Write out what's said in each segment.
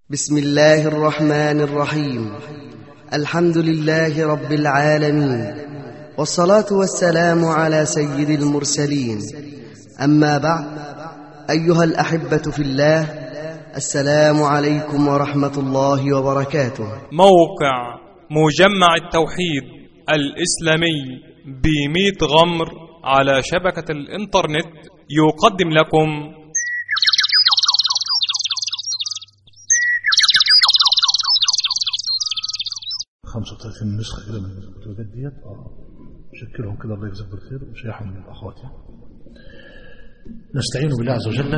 بسم الله الرحمن الرحيم الحمد لله رب العالمين والصلاة والسلام على سيد المرسلين أما بعد أيها الأحبة في الله السلام عليكم ورحمة الله وبركاته موقع مجمع التوحيد الإسلامي بميت غمر على شبكة الإنترنت يقدم لكم 35 نسخة كده من الكتابات ديت اه شكلهم كده الله يجزاك بالخير وشيحهم من الأخوات يعني. نستعين بالله عز وجل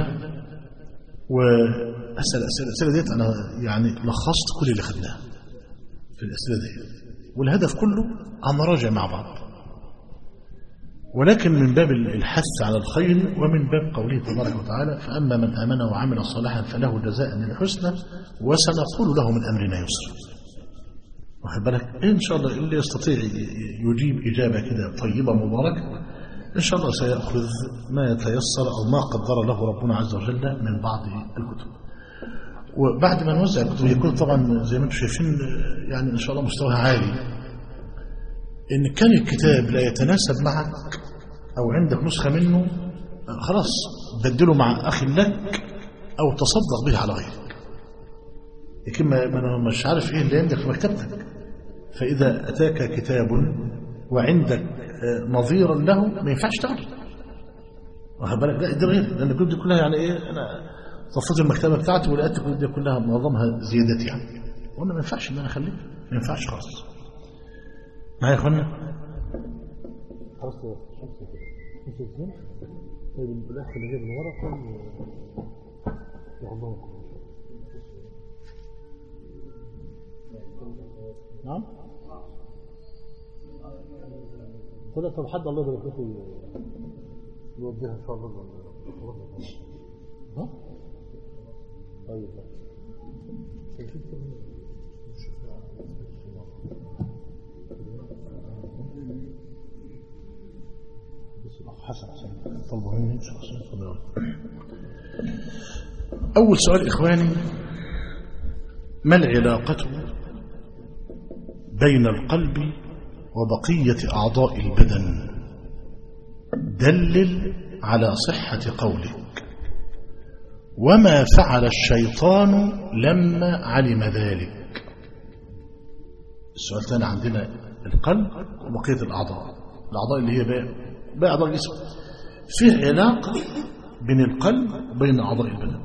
وأسأل الأسئلة الأسئلة ديت أنا يعني لخصت كل اللي خدناه في الأسئلة ديت والهدف كله هنراجع مع بعض ولكن من باب الحث على الخير ومن باب قوله تبارك وتعالى فأما من آمن وعمل صالحا فله جزاء من الحسنى وسنقول له من أمرنا يسر واخد بالك ان شاء الله اللي يستطيع يجيب اجابه كده طيبه مباركه ان شاء الله سياخذ ما يتيسر او ما قدر له ربنا عز وجل من بعض الكتب وبعد ما نوزع الكتب يكون طبعا زي ما انتم شايفين يعني ان شاء الله مستواها عالي ان كان الكتاب لا يتناسب معك او عندك نسخه منه خلاص بدله مع اخ لك او تصدق به على غيرك لكن ما انا مش عارف ايه اللي عندك في مكتبتك فإذا أتاك كتاب وعندك نظيرا له ما ينفعش تاخده واخد بالك لا دي غير لأن الكتب دي كلها يعني إيه أنا صفيت المكتبة بتاعتي ولقيت الكتب دي كلها معظمها زيادات يعني وأنا ما ينفعش إن أنا أخليه ما ينفعش خالص معايا يا إخوانا خلاص خمسة كده خمسة اثنين طيب الأخ اللي جاي من ورا كان يعمل نعم كده طب حد الله يبارك فيكم يوجهها ان شاء الله ها طيب حسن حسن طلبوا مني ان شاء الله اول سؤال اخواني ما العلاقه بين القلب وبقية أعضاء البدن دلل على صحة قولك وما فعل الشيطان لما علم ذلك السؤال الثاني عندنا القلب وبقية الأعضاء الأعضاء اللي هي بقى, بقى أعضاء الجسم في علاقة بين القلب وبين أعضاء البدن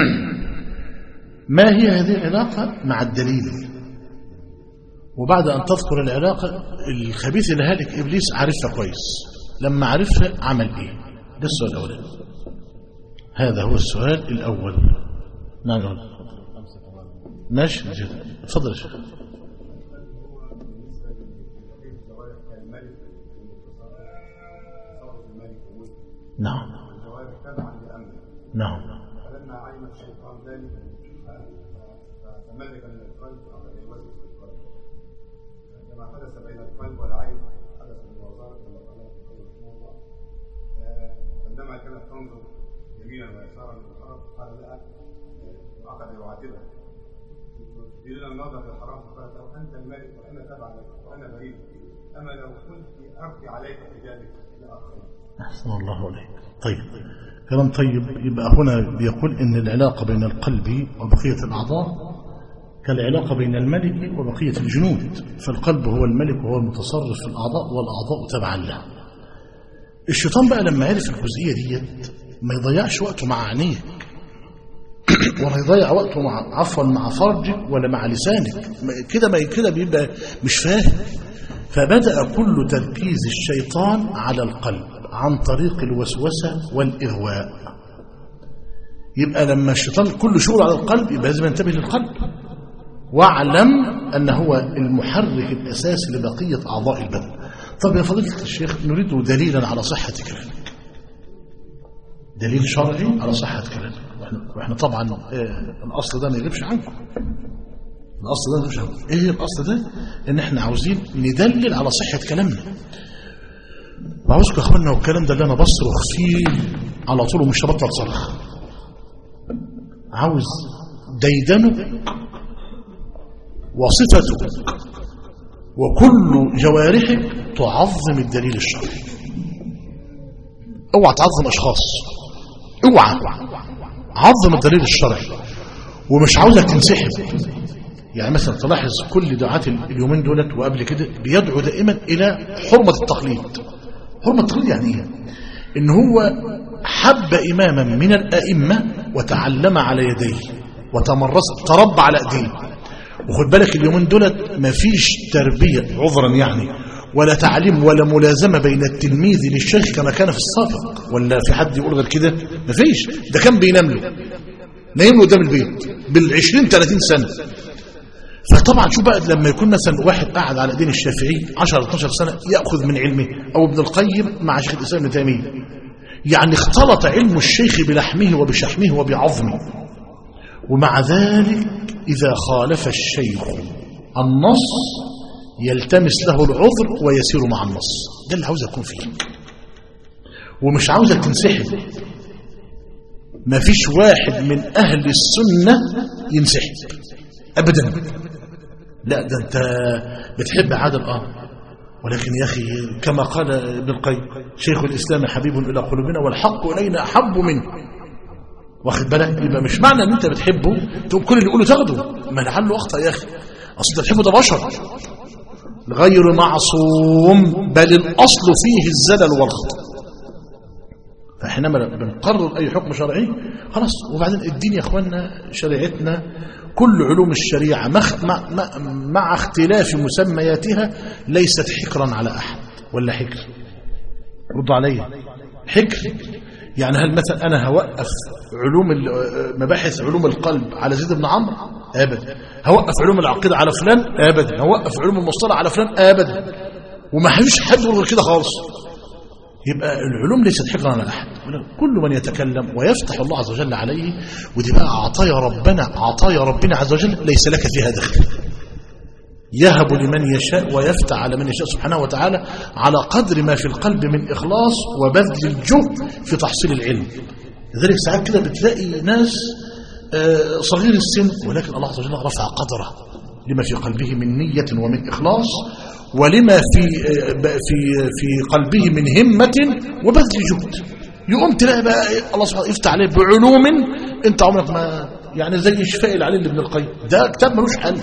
ما هي هذه العلاقة مع الدليل وبعد أن تذكر العلاقة الخبيث الهالك إبليس عرفها كويس لما عرفها عمل إيه ده السؤال الأولاني هذا هو السؤال الأول نعم يقول ماشي اتفضل يا شيخ نعم نعم فلما علم الشيطان ذلك فملك من القلب على يوسوس القلب كما حدث بين القلب والعين حدث الموازنة كما قال الرسول رحمه الله عندما كانت تنظر يمينا ويسارا للحرام قال لها وأخذ يعاتبها تريدون النظر للحرام فقالت له أنت الملك وأنا تبع لك وأنا بريء أما لو كنت أبكي عليك حجابك لأخرين أحسن الله عليك طيب كلام طيب يبقى هنا بيقول إن العلاقة بين القلب وبقية الأعضاء كالعلاقة بين الملك وبقية الجنود فالقلب هو الملك وهو المتصرف في الأعضاء والأعضاء تبعا له الشيطان بقى لما عرف الجزئية ديت ما يضيعش وقته مع عينيك ولا يضيع وقته مع عفوا مع فرجك ولا مع لسانك كده ما كده بيبقى مش فاهم فبدأ كل تركيز الشيطان على القلب عن طريق الوسوسة والإغواء يبقى لما الشيطان كل شغل على القلب يبقى لازم ينتبه للقلب واعلم أن هو المحرك الأساسي لبقية أعضاء البدن طب يا فضيلة الشيخ نريد دليلا على صحة كلامك دليل شرعي على صحة كلامك واحنا, واحنا طبعا آه الأصل ده ما يغيبش عنكم الأصل ده ما يغيبش عنكم ايه الأصل ده ان احنا عاوزين ندلل على صحة كلامنا وعاوزكم يا اخوانا والكلام ده اللي انا بصرخ فيه على طول ومش هبطل صرخ عاوز ديدنك وصفتك وكل جوارحك تعظم الدليل الشرعي اوعى تعظم اشخاص اوعى عظم الدليل الشرعي ومش عاوزك تنسحب يعني مثلا تلاحظ كل دعاة اليومين دولت وقبل كده بيدعو دائما الى حرمة التقليد حرمة التقليد يعني ايه ان هو حب اماما من الائمة وتعلم على يديه وتمرس تربى على ايديه وخد بالك اليومين دولت مفيش تربية عذرا يعني ولا تعليم ولا ملازمة بين التلميذ للشيخ كما كان في السابق ولا في حد يقول غير كده مفيش ده كان بينام له نايم له قدام البيت بالعشرين 30 سنة فطبعا شو بقى لما يكون مثلا واحد قاعد على دين الشافعي 10 12 سنة يأخذ من علمه أو ابن القيم مع شيخ الإسلام ابن تيمية يعني اختلط علم الشيخ بلحمه وبشحمه وبعظمه ومع ذلك إذا خالف الشيخ النص يلتمس له العذر ويسير مع النص ده اللي عاوز يكون فيه ومش عاوزك تنسحب ما فيش واحد من أهل السنة ينسحب أبدا لا ده أنت بتحب عادل آه ولكن يا أخي كما قال ابن القيم شيخ الإسلام حبيب إلى قلوبنا والحق إلينا أحب منه واخد بالك يبقى مش معنى ان انت بتحبه تقوم كل اللي يقوله تاخده ما لعله اخطا يا اخي اصل انت بتحبه ده بشر غير معصوم بل الاصل فيه الزلل والخطا فحينما بنقرر اي حكم شرعي خلاص وبعدين الدين يا اخوانا شريعتنا كل علوم الشريعه مع, مع, مع اختلاف مسمياتها ليست حكرا على احد ولا حكر ردوا عليا حكر يعني هل مثلا انا هوقف علوم مباحث علوم القلب على زيد بن عمرو ابدا هوقف علوم العقيده على فلان ابدا هوقف علوم المصطلح على فلان ابدا وما فيش حد غير كده خالص يبقى العلوم ليست حكرا على احد كل من يتكلم ويفتح الله عز وجل عليه ودي بقى عطايا ربنا عطايا ربنا عز وجل ليس لك فيها دخل يهب لمن يشاء ويفتح على من يشاء سبحانه وتعالى على قدر ما في القلب من إخلاص وبذل الجهد في تحصيل العلم لذلك ساعات كده بتلاقي ناس صغير السن ولكن الله عز وجل رفع قدره لما في قلبه من نية ومن إخلاص ولما في في في قلبه من همة وبذل جهد يقوم تلاقي بقى الله سبحانه يفتح عليه بعلوم انت عمرك ما يعني زي شفاء العليل لابن القيم ده كتاب ملوش حل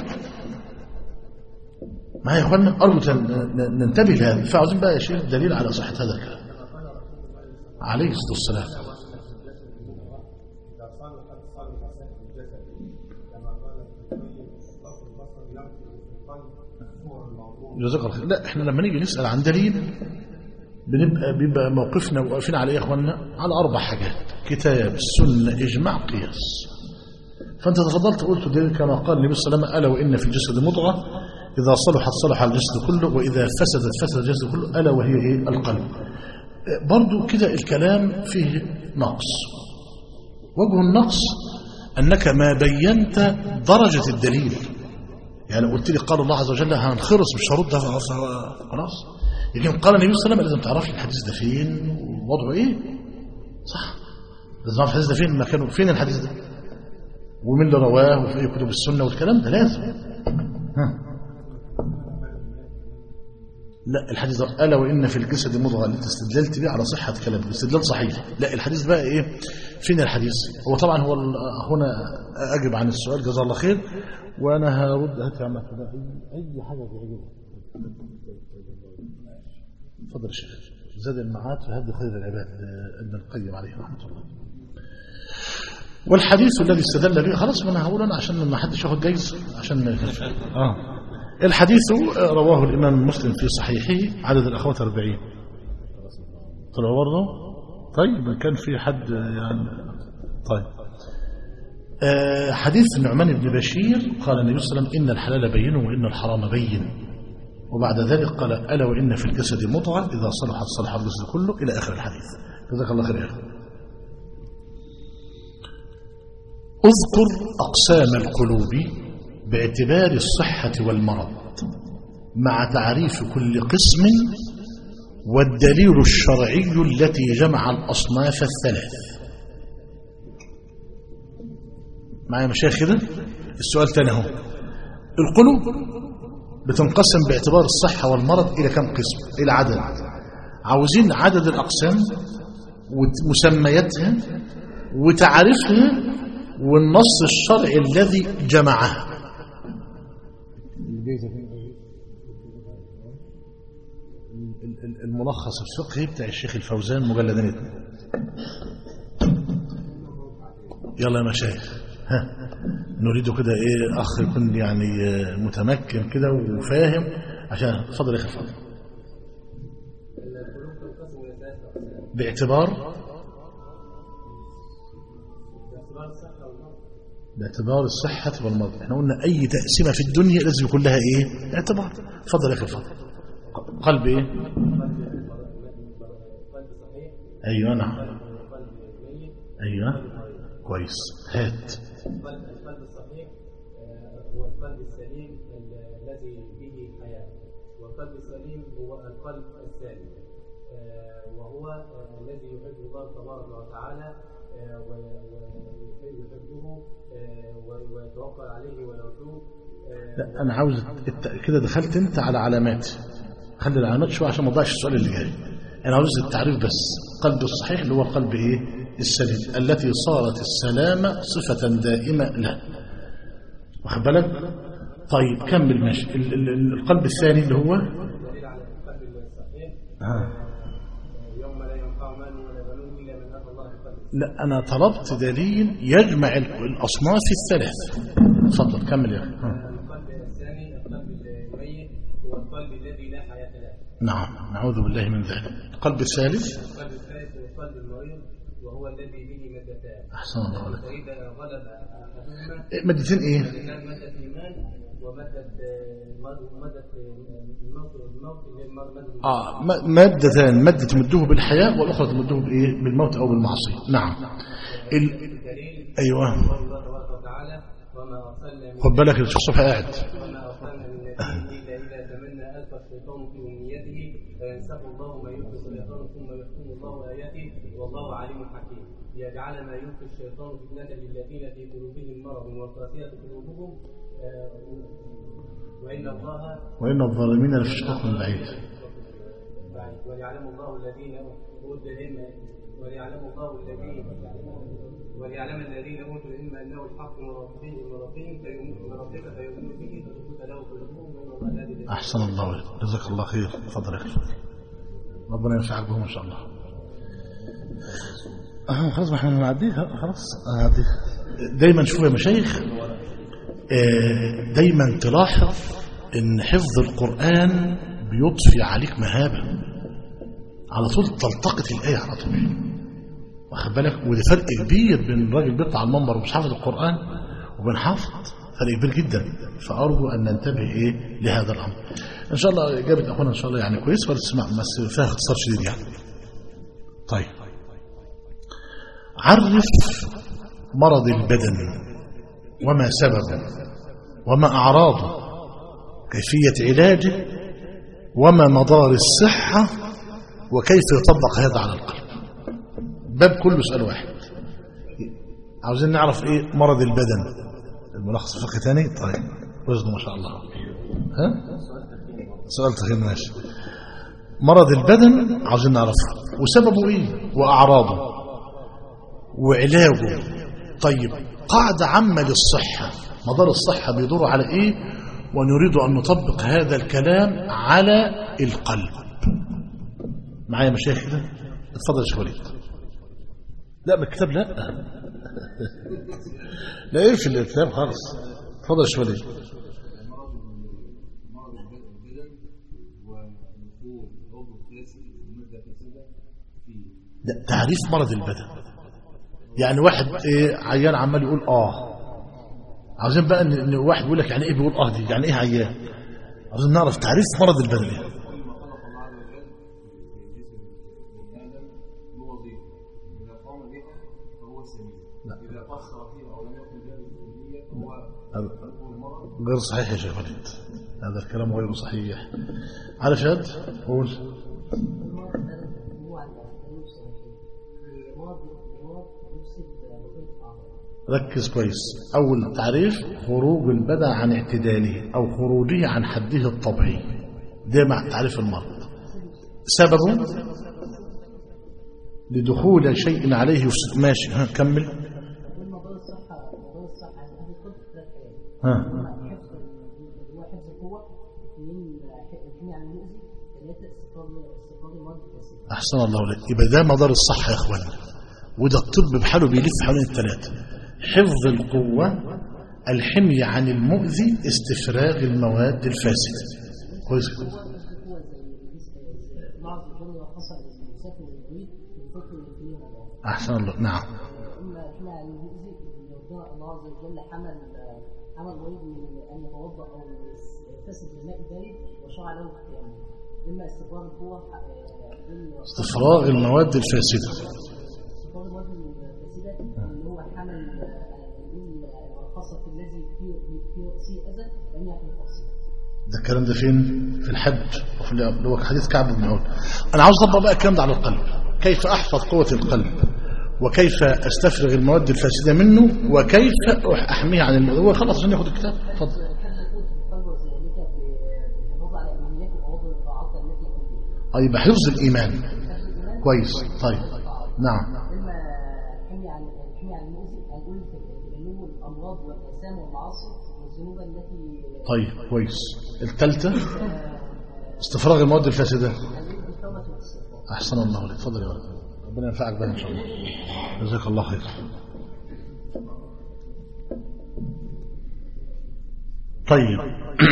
ما يا اخوانا ارجو ننتبه لهذا فعاوزين بقى يا شيخ دليل على صحه هذا الكلام عليه الصلاه والسلام جزاك الله خير لا احنا لما نيجي نسال عن دليل بنبقى بيبقى موقفنا واقفين على ايه يا اخوانا على اربع حاجات كتاب سنه اجماع قياس فانت تفضلت قلت دليل كما قال النبي صلى الله عليه وسلم الا وان في الجسد مضغه إذا صلحت صلح الجسد كله وإذا فسدت فسد الجسد كله ألا وهي إيه القلب برضو كده الكلام فيه نقص وجه النقص أنك ما بينت درجة الدليل يعني قلت لي قال الله عز وجل هنخرص مش هرد خلاص لكن قال النبي صلى الله عليه وسلم لازم تعرف لي الحديث ده فين ووضعه ايه صح لازم تعرف الحديث ده فين مكانه فين الحديث ده ومين اللي رواه وفي كتب السنه والكلام ده لازم ها لا الحديث ده ألا وإن في الجسد مضغة التي استدللت بها على صحة كلامك استدلال صحيح لا الحديث بقى إيه فين الحديث هو طبعا هو هنا أجب عن السؤال جزاه الله خير وأنا هرد هات يا عم أي حاجة تعجبك اتفضل يا شيخ زاد المعاد في هدي خير العباد ابن القيم عليه رحمة الله والحديث الذي استدل به خلاص ما انا هقول انا عشان ما حدش ياخد جايزه عشان اه الحديث رواه الإمام مسلم في صحيحه عدد الأخوات 40 طلعوا برضه طيب كان في حد يعني طيب آه حديث النعمان بن بشير قال النبي صلى الله عليه وسلم إن الحلال بين وإن الحرام بين وبعد ذلك قال ألا وإن في الجسد مضغة إذا صلحت صلح الجسد كله إلى آخر الحديث جزاك الله خير يا أخي اذكر أقسام القلوب باعتبار الصحة والمرض مع تعريف كل قسم والدليل الشرعي التي جمع الأصناف الثلاث معايا مشايخ كده السؤال تاني اهو القلوب بتنقسم باعتبار الصحة والمرض إلى كم قسم إلى عدد عاوزين عدد الأقسام ومسمياتها وتعريفها والنص الشرعي الذي جمعها الملخص الفقهي بتاع الشيخ الفوزان مجلدين اتنين يلا يا مشايخ ها نريد كده ايه اخ يكون يعني آه، متمكن كده وفاهم عشان اتفضل يا اخي اتفضل باعتبار باعتبار الصحة والمرض احنا قلنا اي تقسيمة في الدنيا لازم يكون لها ايه اعتبار اتفضل يا اخي اتفضل قلب ايه ايوه نعم ايوه كويس هات القلب القلب الصحيح آه، هو القلب السليم ال- الذي به حياة والقلب السليم هو القلب السالم آه، وهو آه، الذي يحب الله تبارك وتعالى آه، و- ويحبه آه، و- ويتوكل عليه ويرجوه آه، لا انا عاوز الت- كده دخلت انت على علامات خلي العلامات شويه عشان ما اضيعش السؤال اللي جاي انا عاوز التعريف بس قلب الصحيح اللي هو القلب ايه السليم التي صارت السلامه صفه دائمه له واخد بالك طيب كمل ماشي ال- ال- ال- القلب الثاني اللي هو دليل على القلب الصحيح آه. آه، يوم لا ينفع مال ولا بنون الا من اتى الله بقلب لا انا طلبت دليل يجمع ال- الاصناف الثلاث اتفضل كمل يا اخي آه. القلب الثاني القلب الميت هو القلب الذي لا حياة له نعم نعوذ بالله من ذلك القلب الثالث القلب الثالث هو القلب المريض وهو الذي به مادتان احسن الله عليك فإذا غلب أحدهما إيه، مادتين ايه كان مادة إيمان ومادة آه، ومادة آه، الموت الموت اللي هي مادة اه م- مادتان مادة تمده بالحياة والأخرى تمده بإيه بالموت أو بالمعصية نعم ال... الدليل أيوة قول الله تبارك وتعالى وما أرسلنا من خد بالك الشيخ صبحي قاعد وما أرسلنا من نبي إلا إذا تمنى ألقى الشيطان في أمنيته فينسخ الله ما يلقي الشيطان ثم يحكم الله آياته والله عليم حكيم ليجعل ما يلقي الشيطان فتنة للذين في قلوبهم مرض والقاسية قلوبهم آه، وإن الله وإن الظالمين لفي شقاق بعيد بعيد وليعلم الله الذين أوتوا العلم وليعلم الله الذين وليعلم الذين أوتوا العلم أنه الحق من ربهم من ربهم فيؤمنوا من ربك فيؤمنوا به فتثبت له قلوبهم وإن الله هادي أحسن الله عليك جزاك الله خير تفضل يا أخي ربنا ينفعك بهم إن شاء الله آه خلاص ما احنا هنعديها خلاص هنعديها دايما شوف يا مشايخ آه، دايما تلاحظ ان حفظ القرآن بيضفي عليك مهابة على طول تلتقط الآية على طول واخد بالك وده فرق كبير بين راجل بيطلع على المنبر ومش حافظ القرآن وبين حافظ فرق كبير جدا فأرجو أن ننتبه إيه لهذا الأمر إن شاء الله إجابة أخونا إن شاء الله يعني كويس ولا تسمع بس فيها اختصار شديد يعني طيب عرف مرض البدن وما سببه وما أعراضه كيفية علاجه وما مدار الصحة وكيف يطبق هذا على القلب باب كله سؤال واحد عاوزين نعرف ايه مرض البدن الملخص فقه تاني طيب وزنه ما شاء الله ها سؤال تخيل ماشي مرض البدن عاوزين نعرفه وسببه ايه واعراضه وعلاجه طيب قاعدة عامة للصحة مدار الصحة بيدور على ايه ونريد ان نطبق هذا الكلام على القلب معايا مشايخ كده اتفضل يا شيخ وليد لا بالكتاب لا لا ايه في الكتاب خالص اتفضل يا شيخ وليد مرض البدن ونفور عضو فاسد ومادة فاسدة في ده تعريف مرض البدن يعني واحد ايه عيان عمال يقول اه عاوزين بقى ان إن واحد يقول لك يعني ايه بيقول اه دي يعني ايه عيان عاوزين نعرف تعريف مرض البدن إيه. كل ما خلق الله عز وجل في جسم بني آدم له وظيفة إذا قام بها فهو سليم إذا قصر فيها أو لم يقم بها بالسلمية فهو هو المرض غير صحيح يا شيخ وليد هذا الكلام غير صحيح على شهد قول ركز كويس أول تعريف خروج البدن عن اعتداله أو خروجه عن حده الطبيعي ده مع تعريف المرض سببه لدخول شيء عليه يفسد ماشي ها كمل مدار الصحة مدار الصحة عن أهل الطب ثلاث حاجات ها حفظ اللي هو حفظ القوة اثنين الحمية عن المؤذي ثلاثة استقرار استقرار المرض الكثير أحسن الله عليك يبقى ده مدار الصحة يا إخوانا وده الطب بحاله بيلف حوالين الثلاثة حفظ القوة الحمية عن المؤذي استفراغ المواد الفاسدة كويس كده القوة زي الله عز وجل وحصل للمسافر والمريض في الفكر اللي فيه الله أحسن الله نعم إما الحمية عن المؤذي إن ربنا الله عز وجل حمل حمل المريض من أن يتوضأ أو يغتسل بالماء البارد وشرع له القيام إما استقرار القوة آه، بين- استفراغ المواد الفاسدة استقرار المرض الفاسدة اللي هو حمل آه، نقول آه، خاصة الذي فيه فيه رأسه أذى لم يحمل رأسه ده الكلام ده فين في الحج وفي اللي هو حديث كعب بن عود انا عاوز اطبق بقى الكلام ده على القلب كيف احفظ قوه القلب وكيف استفرغ المواد الفاسده منه وكيف احميه عن الموضوع هو خلاص عشان ياخد الكتاب اتفضل القلب وذلك بالحفاظ على أمنيات وأوضاع الطاعات التي يكون فيها طيب حفظ الايمان كويس طيب نعم إما حمي عن حمي عن المؤذي هنقول تجنب الأمراض والآثام والمعاصي والذنوب التي طيب كويس الثالثه استفراغ المواد الفاسده هنقول بالتوبة والاستغفار احسن الله عليك اتفضل يا ولد ربنا ينفعك بها ان شاء الله جزاك الله خير طيب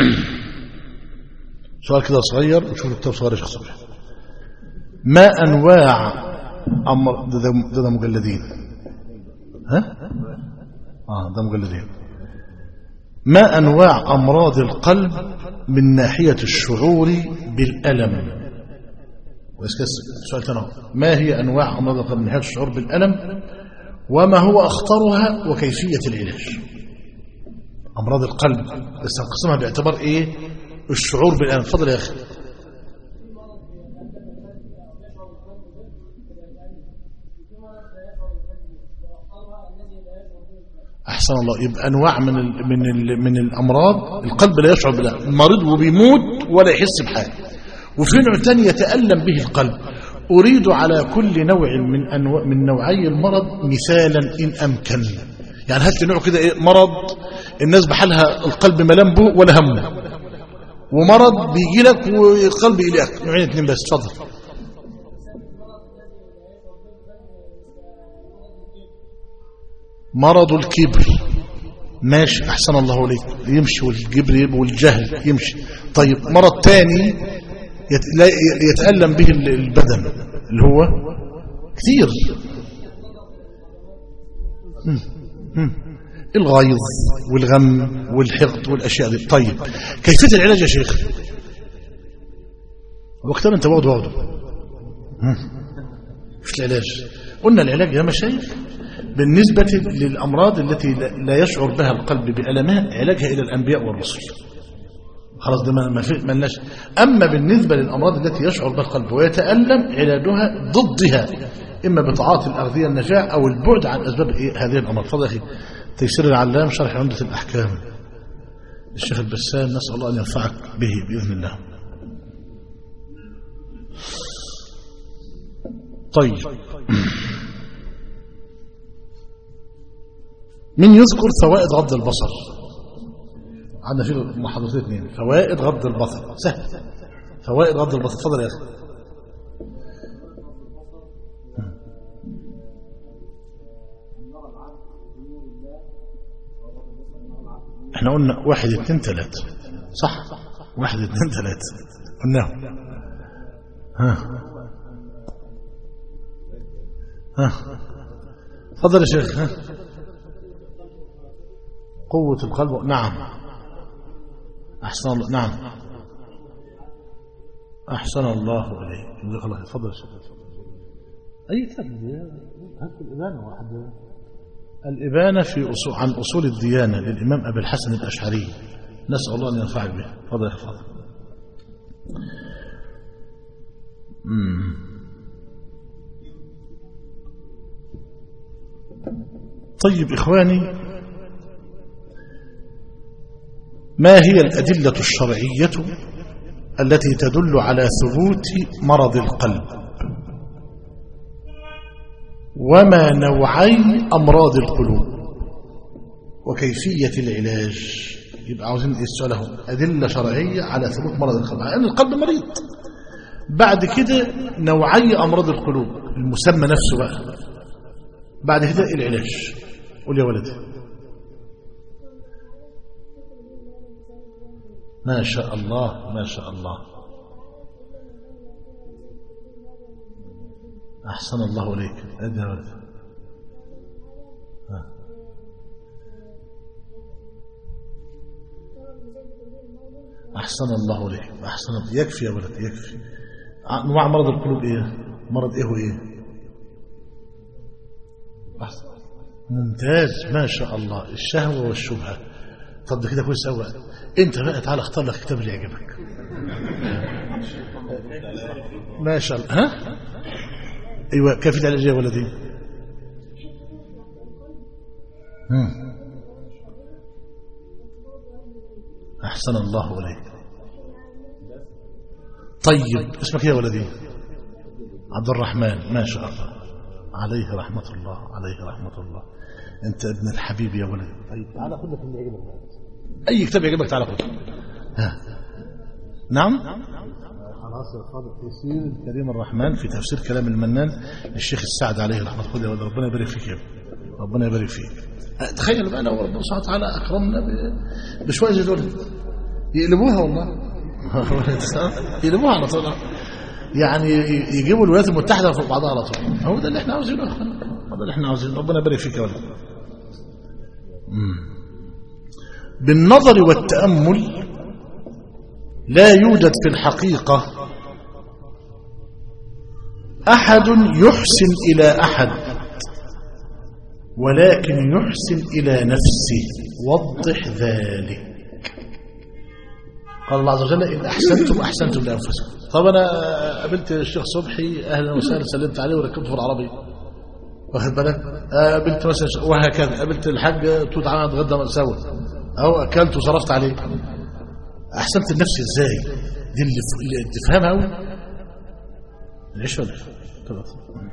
سؤال كده صغير وشوف الكتاب صغير يا شيخ صبحي ما انواع امر ده, ده, ده, ده مجلدين ها اه ده مجلدين ما انواع امراض القلب من ناحيه الشعور بالالم ويسكس سؤال تاني أهو. ما هي أنواع أمراض القلب من ناحية الشعور بالألم وما هو أخطرها وكيفية العلاج أمراض القلب بس هنقسمها باعتبار إيه الشعور بالألم تفضل يا أخي أحسن الله يبقى أنواع من ال من ال من الأمراض القلب لا يشعر بالألم المريض وبيموت ولا يحس بحاجة وفي نوع تاني يتألم به القلب أريد على كل نوع من أنواع من نوعي المرض مثالا إن أمكن يعني هات لي نوع كده إيه مرض الناس بحالها القلب ملام به ولا همه ومرض بيجي لك والقلب يلاك نوعين اتنين بس اتفضل مرض الكبر ماشي احسن الله عليك يمشي والجبر يبقى والجهل يمشي طيب مرض تاني يت- لا- يتألم به ال- البدن اللي هو كثير مم. مم. الغيظ والغم والحقد والاشياء دي طيب كيفيه العلاج يا شيخ وقتها انت واخده واخده مم. في العلاج قلنا العلاج يا مشايخ بالنسبة للأمراض التي لا- لا يشعر بها القلب بألمها علاجها إلى الأنبياء والرسل خلاص ده ما- ما في ملناش أما بالنسبة للأمراض التي يشعر بها القلب ويتألم علاجها ضدها إما بتعاطي الأغذية النافعة أو البعد عن أسباب إيه هذه الأمراض فضل أخي تيسير العلام شرح عمدة الأحكام الشيخ البسام نسأل الله أن ينفعك به بإذن الله طيب من يذكر فوائد غض البصر عندنا في محاضرتين اثنين فوائد غض البصر سهل فوائد غض البصر تفضل يا اخي احنا قلنا واحد اثنين ثلاثة صح واحد اثنين ثلاثة قلناه ها ها تفضل يا شيخ ها قوة القلب نعم أحسن الله نعم أحسن الله إليك جزاك الله خير تفضل يا شيخ أي كتاب هات الإبانة واحد الإبانة في أصول عن أصول الديانة للإمام أبي الحسن الأشعري نسأل الله أن ينفعك به تفضل يا أخي تفضل أمم. طيب إخواني ما هي الأدلة الشرعية التي تدل على ثبوت مرض القلب وما نوعي أمراض القلوب وكيفية العلاج يبقى عاوزين ايه السؤال اهو أدلة شرعية على ثبوت مرض القلب لأن القلب مريض بعد كده نوعي أمراض القلوب المسمى نفسه بقى بعد كده العلاج قول يا ولدي ما شاء الله ما شاء الله أحسن الله إليك أدي يا ولدي ها. أحسن الله إليك أحسن الله يكفي يا ولد يكفي أنواع مرض القلوب إيه مرض إيه وإيه أحسن. ممتاز ما شاء الله الشهوة والشبهة طب ده كده كويس قوي انت بقى تعالى اختار لك كتاب اللي يعجبك ما شاء الله ها ايوه كيف العلاج يا ولدي هم. احسن الله اليك طيب اسمك إيه يا ولدي عبد الرحمن ما شاء الله عليه رحمة الله عليه رحمة الله انت ابن الحبيب يا ولدي طيب تعالى خد لك اللي يعجبك بقى. اي كتاب يعجبك تعالى خده ها نعم خلاص يا فاضل تيسير كريم الرحمن في تفسير كلام المنان للشيخ السعد عليه رحمه الله يا ولد ربنا يبارك فيك يا ابني. ربنا يبارك فيك أه، تخيل بقى لو ربنا سبحانه وتعالى اكرمنا ب- بشويه زي دول يقلبوها والله يقلبوها على طول يعني ي- يجيبوا الولايات المتحده فوق بعضها على طول هو ده اللي احنا عاوزينه يا أخوانا. هو ده اللي احنا عاوزينه ربنا يبارك فيك يا ولد مم. بالنظر والتامل لا يوجد في الحقيقة أحد يحسن إلى أحد ولكن يحسن إلى نفسه وضح ذلك قال الله عز وجل إن أحسنتم أحسنتم لأنفسكم طب أنا قابلت الشيخ صبحي أهلا وسهلا سلمت عليه وركبته في العربية واخد بالك قابلت مثلا وهكذا قابلت الحاج توت عنها اتغدى سوا أو أكلت وصرفت عليه احسنت لنفسي ازاي دي اللي, اللي تفهمها قوي ليش ولا خلاص.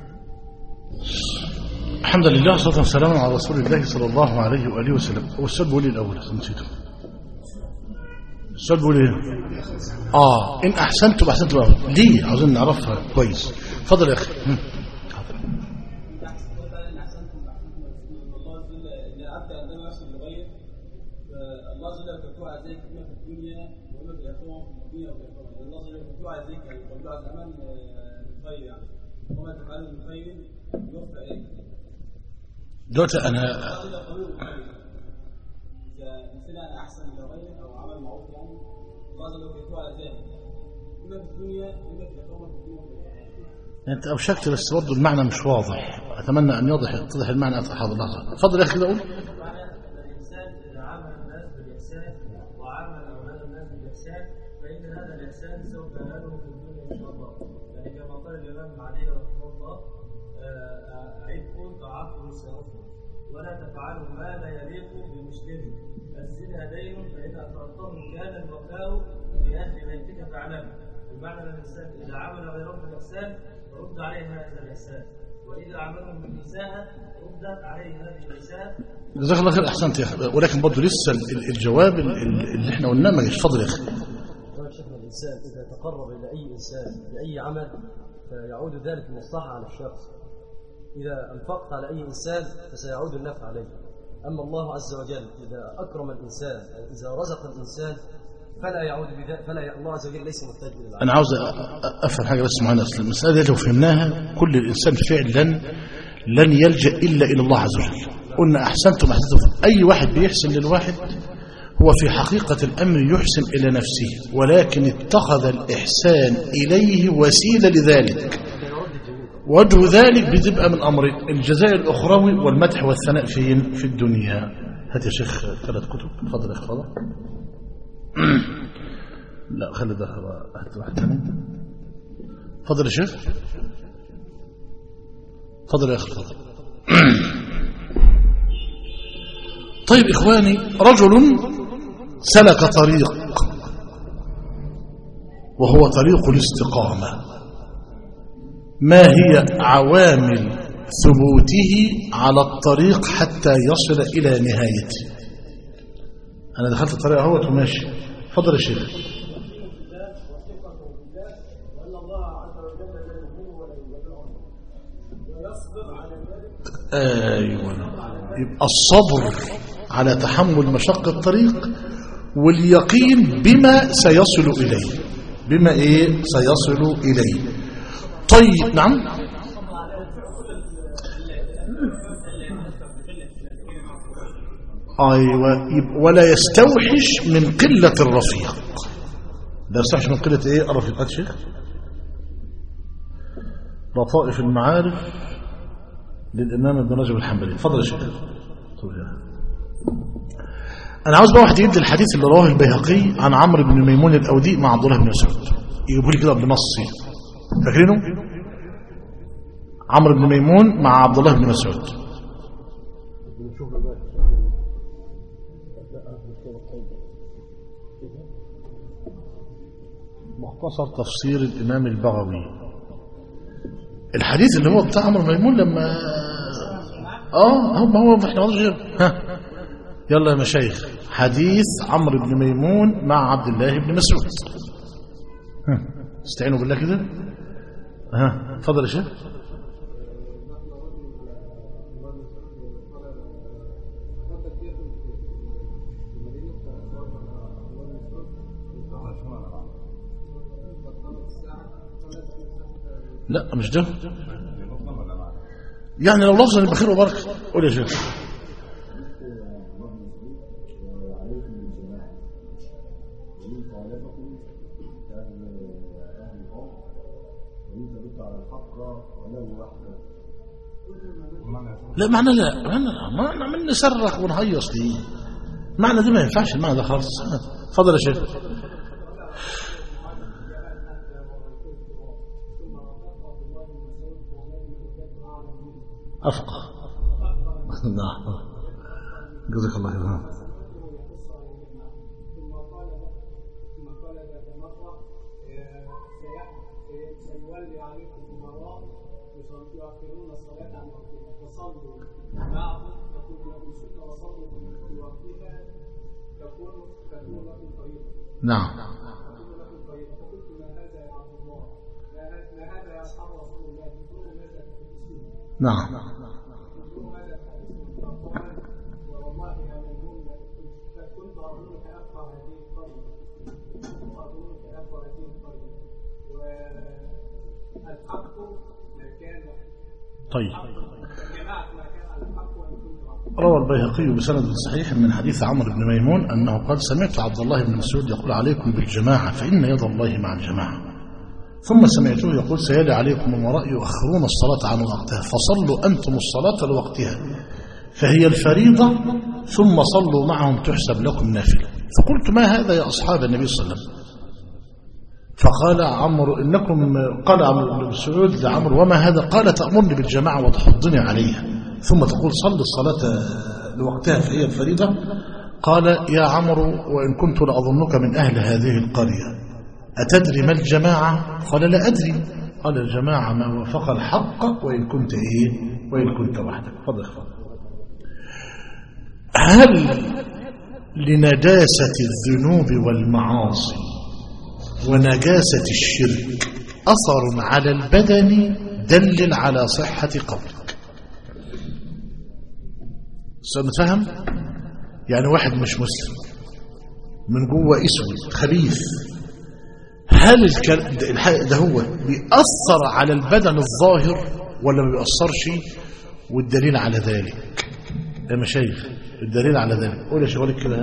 الحمد لله والصلاه والسلام على رسول الله صلى الله عليه واله وسلم هو السؤال بيقول ايه الاول نسيته السؤال بيقول ايه اه ان احسنتم احسنتم لأنفسكم. ليه عاوزين نعرفها كويس اتفضل يا اخي هم. العبد عندما يحسن لغير الله عز وجل يكتب على ذلك اما في الدنيا واما في الاخره في الدنيا وفي الاخره الله عز وجل يكتب على ذلك يعني يكتب على الاعمال بالخير يعني وما تفعله من خير يوفى اليك دلوقتي انا الله عز وجل قانون الخير اذا مثل انا احسن لغير او عمل معروف يعني الله عز وجل يكتب على ذلك اما في الدنيا واما في الاخره في الدنيا وفي الاخره انت اوشكت بس برضه المعنى مش واضح اتمنى ان يوضح يتضح المعنى حاضر لحظه اتفضل يا اخي كده قول معنى أن الإنسان إذا عامل الناس بالإحسان وعامل أولاد الناس بالإحسان فإن هذا الإحسان سوف يناله في الدنيا إن شاء الله يعني كما قال الإمام علي رحمه الله آه، أعدكم تعفوا سيركم ولا تفعلوا ما لا يليق بمسلم الزنا دين فإن أطلقته كان الوفاء لأهل بيتك فاعلم بمعنى أن الإنسان إذا عمل غيره بالإحسان رد عليه هذا الإحسان وإذا عمله بالإساءة ردت عليه هذه الإساءة جزاك الله خير احسنت يا اخي ولكن برضه لسه ال- ال- الجواب ال- ال- اللي احنا قلناه ما جاش اتفضل يا اخي يا شيخنا الإنسان إذا تقرب إلى أي إنسان بأي عمل فيعود ذلك مصلحة على الشخص إذا أنفقت على أي إنسان فسيعود النفع عليه أما الله عز وجل إذا أكرم الإنسان إذا رزق الإنسان فلا يعود بذلك فلا الله عز وجل ليس محتاج إلى العمل انا عاوز أ- أ- افهم حاجه بس معانا اصل المساله دي لو فهمناها كل الانسان فعلا لن يلجا الا الى الله عز وجل قلنا احسنتم احسنتم اي واحد بيحسن للواحد هو في حقيقه الامر يحسن الى نفسه ولكن اتخذ الاحسان اليه وسيله لذلك وجه ذلك بتبقى من امرين الجزاء الاخروي والمدح والثناء فين في الدنيا هات يا شيخ ثلاث كتب اتفضل يا اخي اتفضل لا خلي ده هات واحد ثاني اتفضل يا شيخ اتفضل يا اخي اتفضل طيب إخواني رجل سلك طريق وهو طريق الاستقامة ما هي عوامل ثبوته على الطريق حتى يصل إلى نهايته أنا دخلت الطريق اهوت وماشي فضل يا شيخ أيوة يبقى الصبر على تحمل مشقة الطريق واليقين بما سيصل إليه بما إيه سيصل إليه طيب نعم أيوة يبقى ولا يستوحش من قلة الرفيق ده يستوحش من قلة إيه الرفيق هات شيخ لطائف المعارف للإمام ابن رجب الحنبلي اتفضل يا شيخ أنا عاوز بقى واحد يدي الحديث اللي رواه البيهقي عن عمرو بن ميمون الأودي مع عبد الله بن مسعود يجيبوا لي كده بنصي فاكرينه؟ عمرو بن ميمون مع عبد الله بن مسعود مختصر تفسير الإمام البغوي الحديث اللي هو بتاع عمرو ميمون لما اه هو هو احنا ما غير ها يلا يا مشايخ حديث عمرو بن ميمون مع عبد الله بن مسعود ها استعينوا بالله كده ها اتفضل يا شيخ لا مش ده يعني لو لفظا يبقى خير وبركه قول يا شيخ لا معنى لا معنى لا ما نعمل نصرخ ونهيص دي معنى دي ما ينفعش المعنى ده خالص اتفضل يا شيخ أفقه نعم جزاك الله خير سيولي عليكم امراء يؤخرون الصلاه عن وقتها فصلوا بعض تكون لكم سنه وصلوا في وقتها تكون تكون لكم فريضه نعم تكون لكم فريضه فقلت ما هذا يا عبد الله ما ه- ما هذا يا اصحاب رسول الله انظروا ماذا تحدثون نعم انظروا ماذا تحدثون فقال والله يا ميمون كنت اظنك ابقى هذه القريه كنت اظنك ابقى هذه القريه والحق ما كان طيب الجماعه ما كان الحق وان كنت روى البيهقي بسند صحيح من حديث عمرو بن ميمون أنه قال سمعت عبد الله بن مسعود يقول عليكم بالجماعة فإن يد الله مع الجماعة ثم سمعته يقول سيلي عليكم أمراء يؤخرون الصلاة عن وقتها فصلوا أنتم الصلاة لوقتها فهي الفريضة ثم صلوا معهم تحسب لكم نافلة فقلت ما هذا يا أصحاب النبي صلى الله عليه وسلم فقال عمرو إنكم قال عمرو بن مسعود لعمرو وما هذا قال تأمرني بالجماعة وتحضني عليها ثم تقول صل الصلاة لوقتها فهي الفريضة قال يا عمرو وإن كنت لأظنك من أهل هذه القرية أتدري ما الجماعة قال لا أدري قال الجماعة ما وافق الحق وإن كنت إيه وإن كنت وحدك فضل فضل هل لنجاسة الذنوب والمعاصي ونجاسة الشرك أثر على البدن دلل على صحة قولك سؤال متفهم يعني واحد مش مسلم من جوه اسود خبيث هل الكل... ده, الح- ده هو بيأثر على البدن الظاهر ولا ما بيأثرش والدليل على ذلك يا مشايخ الدليل على ذلك قول يا شغالك كده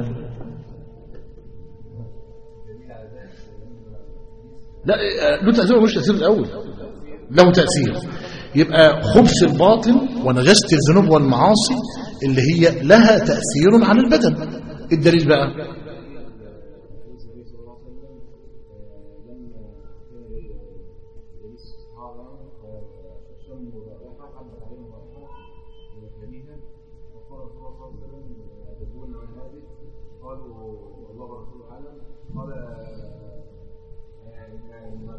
لا آه، له تأثير مش تأثير الأول له تأثير يبقى خبث الباطن ونجاسة الذنوب والمعاصي اللي هي لها تأثير على البدن الدليل بقى فقال صلى الله عليه وسلم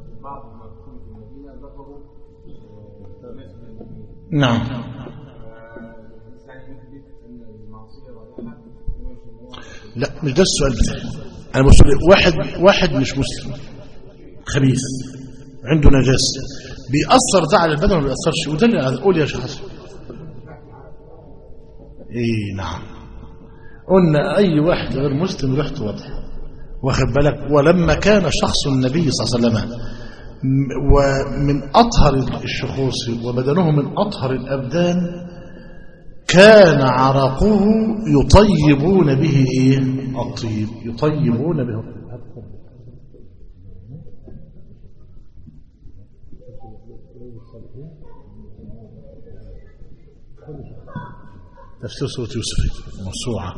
بعض المكتوب في المدينة ذكروا آه، ناس من المؤمنين نعم فالحديث يعني يثبت أن المعصية رائحة كما يسموها لا مش ده السؤال بتاعي انا بقول لك واحد واحد مش مسلم خبيث عنده نجاسه بيأثر ده على البدن ولا ما بيأثرش وده اللي قول يا شيخ حسن ايه نعم قلنا اي واحد غير مسلم ريحته واضحه واخد بالك ولما كان شخص النبي صلى الله عليه وسلم م- ومن اطهر الشخوص وبدنه من اطهر الابدان كان عرقه يطيبون به ايه الطيب يطيبون به الطيب. تفسير سورة يوسف موسوعة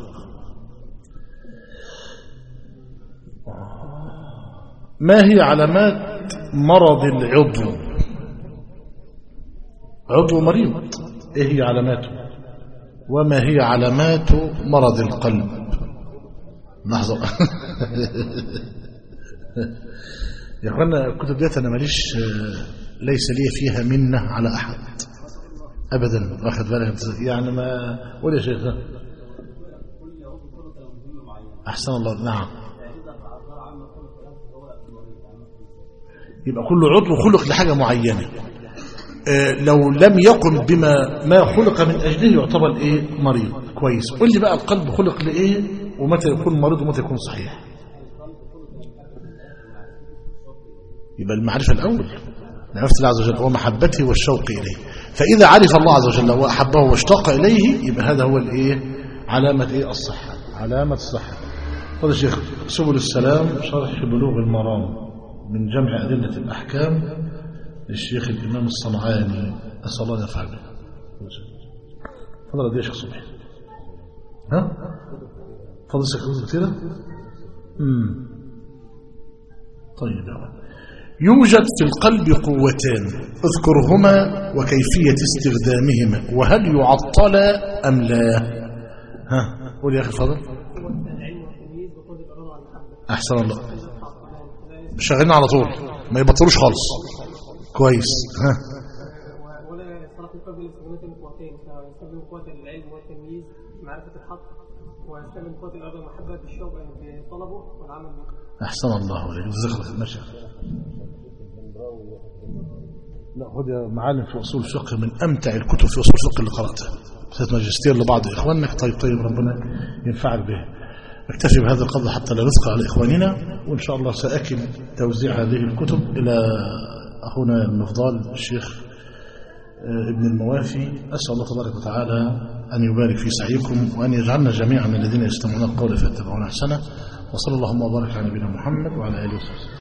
ما هي علامات مرض العضو عضو مريض ايه هي علاماته وما هي علامات مرض القلب لحظة يا اخوانا الكتب ديت انا ماليش ليس لي فيها منة على احد ابدا واخد بالك يعني ما قول يا شيخ احسن الله نعم يبقى كل عضو خلق لحاجة معينة آه، لو لم يقم بما ما خلق من أجله يعتبر إيه مريض كويس قل لي بقى القلب خلق لإيه ومتى يكون مريض ومتى يكون صحيح يبقى المعرفة الأول معرفة الله عز وجل ومحبته والشوق إليه فإذا عرف الله عز وجل وأحبه واشتاق إليه يبقى هذا هو الإيه علامة إيه الصحة علامة الصحة قال الشيخ سبل السلام شرح بلوغ المرام من جمع أدلة الأحكام للشيخ الإمام الصنعاني أسأل الله أن يفعل به فضل قد إيه يا شيخ صبحي ها فضل سكوت كثيرة امم طيب يا رب يوجد في القلب قوتان اذكرهما وكيفية استخدامهما وهل يعطل أم لا ها قول يا أخي فضل أحسن الله شغالين على طول ما يبطلوش خالص كويس ها ولا صلاة القلب لاستخدام القوتين فيستخدم قوة العلم والتمييز معرفة الحق ويستخدم قوة الإرادة ومحبة الشوق بطلبه والعمل به أحسن الله عليك جزاك الله خير ماشي لا خد يا معلم في أصول الفقه من أمتع الكتب في أصول الفقه اللي قرأتها كتابة ماجستير لبعض إخوانك طيب طيب ربنا ينفعك به اكتفي بهذا القدر حتى لا نثقل على إخواننا وإن شاء الله سأكل توزيع هذه الكتب إلى أخونا المفضال الشيخ آه، ابن الموافي أسأل الله تبارك وتعالى أن يبارك في سعيكم وأن يجعلنا جميعا من الذين يستمعون القول فيتبعون أحسنه وصلى اللهم وبارك على نبينا محمد وعلى آله وصحبه